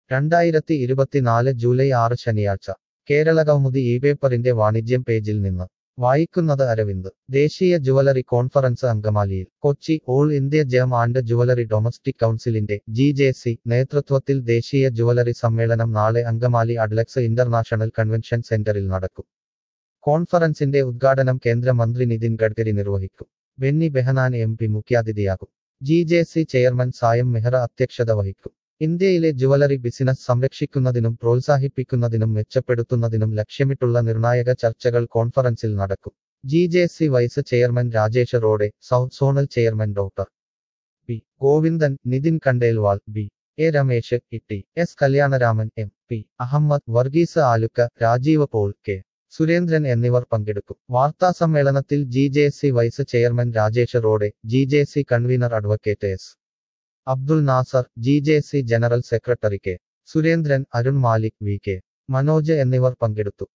രണ്ടായിരത്തി ഇരുപത്തിനാല് ജൂലൈ ആറ് ശനിയാഴ്ച കേരളകൗമുദി ഈ പേപ്പറിന്റെ വാണിജ്യം പേജിൽ നിന്ന് വായിക്കുന്നത് അരവിന്ദ് ദേശീയ ജുവലറി കോൺഫറൻസ് അങ്കമാലിയിൽ Kochi all India gem and jewellery domestic കൗൺസിലിന്റെ ജി ജെ സി നേതൃത്വത്തിൽ ദേശീയ ജുവലറി സമ്മേളനം നാളെ അങ്കമാലി അഡ്ലക്സ് ഇന്റർനാഷണൽ കൺവെൻഷൻ സെന്ററിൽ നടക്കും കോൺഫറൻസിന്റെ ഉദ്ഘാടനം കേന്ദ്രമന്ത്രി നിതിൻ ഗഡ്കരി നിർവഹിക്കും ബെന്നി ബെഹനാൻ എം പി മുഖ്യാതിഥിയാകും G J C chairman Saiyam Mehra അധ്യക്ഷത വഹിക്കും ഇന്ത്യയിലെ ജുവലറി ബിസിനസ് സംരക്ഷിക്കുന്നതിനും പ്രോത്സാഹിപ്പിക്കുന്നതിനും മെച്ചപ്പെടുത്തുന്നതിനും ലക്ഷ്യമിട്ടുള്ള നിർണായക ചർച്ചകൾ കോൺഫറൻസിൽ നടക്കും G J C vice chairman Rajesh Rode south zonal chairman doctor P Govindan Nitin Khandelwal B A Ramesh Itty S Kalyanaraman M P Ahammed Varghese Alukka Rajeev Paul K Surendran എന്നിവർ പങ്കെടുക്കും വാർത്താസമ്മേളനത്തിൽ G J C vice chairman Rajesh Rode G J C convenor advocate S Abdul Nasar G J C general secretary K Surendran Arun Malik V K Manoj എന്നിവർ പങ്കെടുത്തു